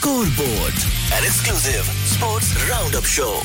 Scoreboard, an exclusive sports roundup show.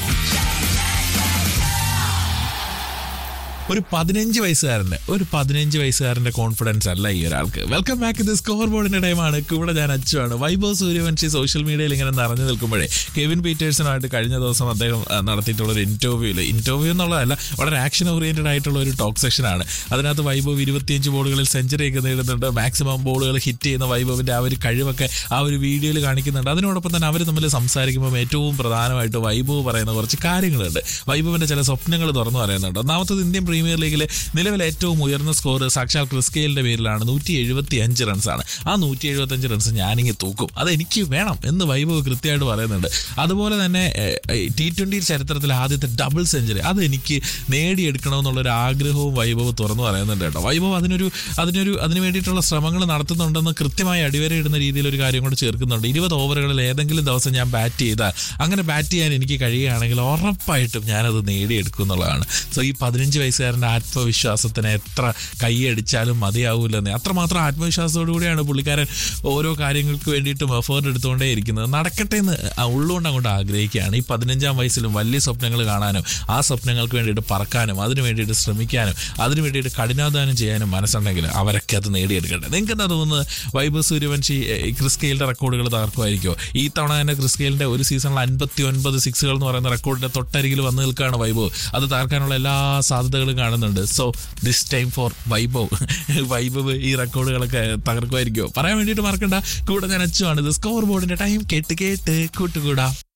ഒരു പതിനഞ്ച് വയസ്സുകാരന്റെ ഒരു പതിനഞ്ച് വയസ്സുകാരന്റെ കോൺഫിഡൻസ് അല്ല ഈ ഒരാൾക്ക് വെൽക്കം ബാക്ക് ഇത് സ്കോർ ബോർഡിന്റെ ടൈമാണ് കൂടെ ഞാൻ അച്ചുവാണ് വൈഭവ് സൂര്യവൻഷി സോഷ്യൽ മീഡിയയിൽ ഇങ്ങനെ നിറഞ്ഞു നിൽക്കുമ്പോഴേ കെവിൻ പീറ്റേഴ്സണുമായിട്ട് കഴിഞ്ഞ ദിവസം അദ്ദേഹം ആ, നടത്തിയിട്ടുള്ള ഒരു ഇന്റർവ്യൂവിൽ ഇന്റർവ്യൂ എന്നുള്ളതല്ല വളരെ ആക്ഷൻ ഓറിയന്റഡ് ആയിട്ടുള്ള ഒരു ടോക്ക് സെഷനാണ് അതിനകത്ത് വൈഭവ് ഇരുപത്തിയഞ്ച് ബോളുകളിൽ സെഞ്ചുറി ഒക്കെ നേടുന്നുണ്ട് മാക്സിമം ബോളുകൾ ഹിറ്റ് ചെയ്യുന്ന വൈഭവിന്റെ ആ ഒരു കഴിവൊക്കെ ആ ഒരു വീഡിയോയിൽ കാണിക്കുന്നുണ്ട് അതിനോടൊപ്പം തന്നെ അവർ തമ്മിൽ സംസാരിക്കുമ്പോൾ ഏറ്റവും പ്രധാനമായിട്ട് വൈഭവ് പറയുന്ന കുറച്ച് കാര്യങ്ങളുണ്ട് വൈഭവിന്റെ ചില സ്വപ്നങ്ങൾ തുറന്നു പറയുന്നുണ്ട് ഒന്നാമത്തത് ഇന്ത്യൻ പ്രീമിയർ ലീഗിലെ നിലവിലെ ഏറ്റവും ഉയർന്ന സ്കോർ സാക്ഷാൽ ക്രിസ്കെയിലിന്റെ പേരിലാണ് നൂറ്റി എഴുപത്തി അഞ്ച് റൺസാണ് ആ നൂറ്റി എഴുപത്തി അഞ്ച് റൺസ് ഞാനിങ്ങ് തൂക്കും അത് എനിക്ക് വേണം എന്ന് വൈഭവ് കൃത്യമായിട്ട് പറയുന്നുണ്ട് അതുപോലെ തന്നെ ടി ട്വന്റി ചരിത്രത്തിലെ ആദ്യത്തെ ഡബിൾ സെഞ്ചുറി അത് എനിക്ക് നേടിയെടുക്കണമെന്നുള്ള ഒരു ആഗ്രഹവും വൈഭവ് തുറന്നു പറയുന്നുണ്ട് കേട്ടോ വൈഭവ് അതിനൊരു അതിനൊരു അതിന് വേണ്ടിയിട്ടുള്ള ശ്രമങ്ങൾ നടത്തുന്നുണ്ടെന്ന് കൃത്യമായി അടിവരയിടുന്ന രീതിയിൽ ഒരു കാര്യം കൂടെ ചേർക്കുന്നുണ്ട് ഇരുപത് ഓവറുകളിൽ ഏതെങ്കിലും ദിവസം ഞാൻ ബാറ്റ് ചെയ്താൽ അങ്ങനെ ബാറ്റ് ചെയ്യാൻ എനിക്ക് കഴിയുകയാണെങ്കിൽ ഉറപ്പായിട്ടും ഞാനത് നേടിയെടുക്കും എന്നുള്ളതാണ് സോ ഈ പതിനഞ്ച് വയസ്സുകാരൻ്റെ ആത്മവിശ്വാസത്തിന് എത്ര കൈയടിച്ചാലും മതിയാവൂലെന്ന് അത്രമാത്രം ആത്മവിശ്വാസത്തോടു കൂടിയാണ് പുള്ളിക്കാരൻ ഓരോ കാര്യങ്ങൾക്ക് വേണ്ടിയിട്ടും എഫേർട്ട് എടുത്തുകൊണ്ടേ ഇരിക്കുന്നത് നടക്കട്ടെ എന്ന് ആ ഉള്ളുകൊണ്ട് അങ്ങോട്ട് ആഗ്രഹിക്കുകയാണ് ഈ പതിനഞ്ചാം വയസ്സിലും വലിയ സ്വപ്നങ്ങൾ കാണാനും ആ സ്വപ്നങ്ങൾക്ക് വേണ്ടിയിട്ട് പറക്കാനും അതിനു വേണ്ടിയിട്ട് ശ്രമിക്കാനും അതിനു വേണ്ടിയിട്ട് കഠിനാധ്വാനം ചെയ്യാനും മനസ്സുണ്ടെങ്കിൽ അവരൊക്കെ അത് നേടിയെടുക്കട്ടെ നിങ്ങൾക്ക് എന്താ തോന്നുന്നത് വൈഭവ് സൂര്യവൻഷി ഏഹ്, ക്രിസ് ഗെയിലിന്റെ റെക്കോർഡുകൾ തകർക്കുമായിരിക്കുമോ ഈ തവണ തന്നെ ക്രിസ് ഗെയിലിന്റെ ഒരു സീസണിൽ അൻപത്തി ഒൻപത് സിക്സുകൾ എന്ന് പറയുന്ന റെക്കോർഡിന്റെ തൊട്ടരികിൽ വന്ന് നിൽക്കുകയാണ് വൈഭവ് അത് തകർക്കാനുള്ള എല്ലാ സാധ്യതകളും കാണുന്നുണ്ട് so this time for Vaibhav Vaibhav ഈ റെക്കോർഡുകളൊക്കെ തകർക്കുമായിരിക്കുമോ പറയാൻ വേണ്ടിയിട്ട് മറക്കണ്ട കൂടെ ഞാൻ അച്ചുവാണ് ഇത് സ്കോർ ബോർഡിന്റെ ടൈം കേട്ട് കേട്ട് കൂട്ടുകൂടാം